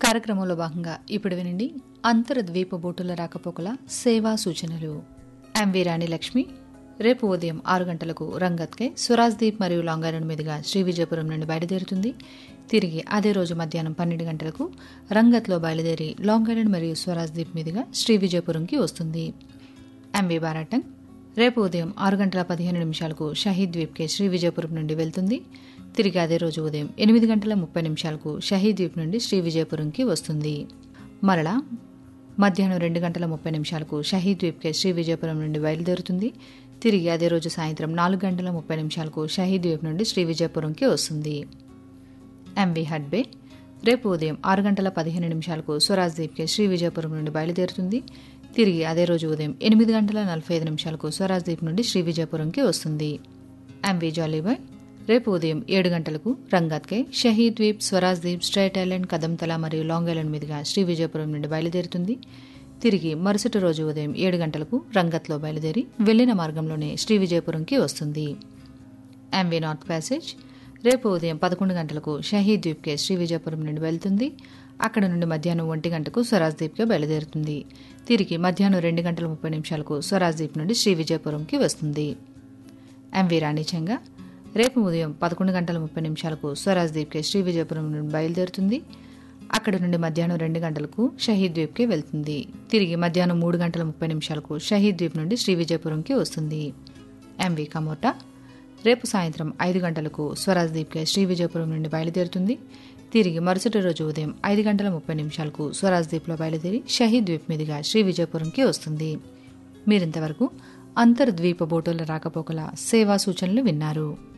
కార్యక్రమంలో భాగంగా ఇప్పుడు వినండి అంతర్ద్వీప బోటుల రాకపోకల సేవా సూచనలు ఎంవి రాణి లక్ష్మి రేపు ఉదయం ఆరు గంటలకు రంగత్కే స్వరాజ్దీప్ మరియు లాంగారెడ్డి మీదుగా శ్రీ విజయపురం నుండి బయలుదేరుతుంది తిరిగి అదే రోజు మధ్యాహ్నం పన్నెండు గంటలకు రంగత్లో బయలుదేరి లాంగారెడ్డి మరియు స్వరాజ్దీప్ మీదుగా శ్రీ విజయపురంకి వస్తుంది ఎంవి బారాటంగ్ రేపు ఉదయం ఆరు గంటల పదిహేను నిమిషాలకు షహీద్ ద్వీప్కి శ్రీ విజయపురం నుండి వెళ్తుంది తిరిగి అదే రోజు ఉదయం ఎనిమిది గంటల ముప్పై నిమిషాలకు షహీద్ ద్వీప్ నుండి శ్రీ విజయపురంకి వస్తుంది మరలా మధ్యాహ్నం రెండు గంటల ముప్పై నిమిషాలకు షహీద్ ద్వీప్కే శ్రీ విజయపురం నుండి బయలుదేరుతుంది తిరిగి అదే రోజు సాయంత్రం నాలుగు గంటల ముప్పై నిమిషాలకు షహీద్ ద్వీప్ నుండి శ్రీ విజయపురంకి వస్తుంది ఎంవి హడ్బే రేపు ఉదయం ఆరు గంటల పదిహేను నిమిషాలకు స్వరాజ్ ద్వీప్కి శ్రీ విజయపురం నుండి బయలుదేరుతుంది తిరిగి అదే రోజు ఉదయం ఎనిమిది గంటల నలభై ఐదు నిమిషాలకు స్వరాజ్ ద్వీప్ నుండి శ్రీ విజయపురంకి వస్తుంది ఎంవి జాలీబాయ్ రేపు ఉదయం ఏడు గంటలకు రంగత్కే షహీద్ ద్వీప్ స్వరాజ్ ద్వీప్ స్ట్రైట్ ఐలాండ్ కదంతల మరియు లాంగ్ ఐలాండ్ మీదుగా శ్రీ విజయపురం నుండి బయలుదేరుతుంది తిరిగి మరుసటి రోజు ఉదయం ఏడు గంటలకు రంగత్లో బయలుదేరి వెళ్లిన మార్గంలోనే శ్రీ విజయపురంకి వస్తుంది ఎంవి నార్త్ ప్యాసేజ్ రేపు ఉదయం పదకొండు గంటలకు షహీద్ ద్వీప్కే శ్రీ విజయపురం నుండి వెళ్తుంది అక్కడ నుండి మధ్యాహ్నం ఒంటి గంటకు స్వరాజ్ ద్వీప్కే బయలుదేరుతుంది తిరిగి మధ్యాహ్నం రెండు గంటల ముప్పై నిమిషాలకు స్వరాజ్ ద్వీప్ నుండి శ్రీ విజయపురంకి వస్తుంది ఎంవి రాణిచంగా రేపు ఉదయం పదకొండు గంటల ముప్పై నిమిషాలకు స్వరాజ్ ద్వీప్కే శ్రీ విజయపురం నుండి బయలుదేరుతుంది అక్కడ నుండి మధ్యాహ్నం రెండు గంటలకు షహీద్ ద్వీప్కి వెళ్తుంది తిరిగి మధ్యాహ్నం మూడు గంటల ముప్పై నిమిషాలకు షహీద్ ద్వీప్ నుండి శ్రీ విజయపురంకి వస్తుంది ఎంవి కమోటా రేపు సాయంత్రం ఐదు గంటలకు స్వరాజ్ దీప్కే శ్రీ విజయపురం నుండి బయలుదేరుతుంది తిరిగి మరుసటి రోజు ఉదయం ఐదు గంటల ముప్పై నిమిషాలకు స్వరాజ్ దీప్లో బయలుదేరి షహీద్ ద్వీప్ మీదుగా శ్రీ విజయపురంకి వస్తుంది మీరింతవరకు అంతర్ద్వీప బోటుల రాకపోకల సేవా సూచనలు విన్నారు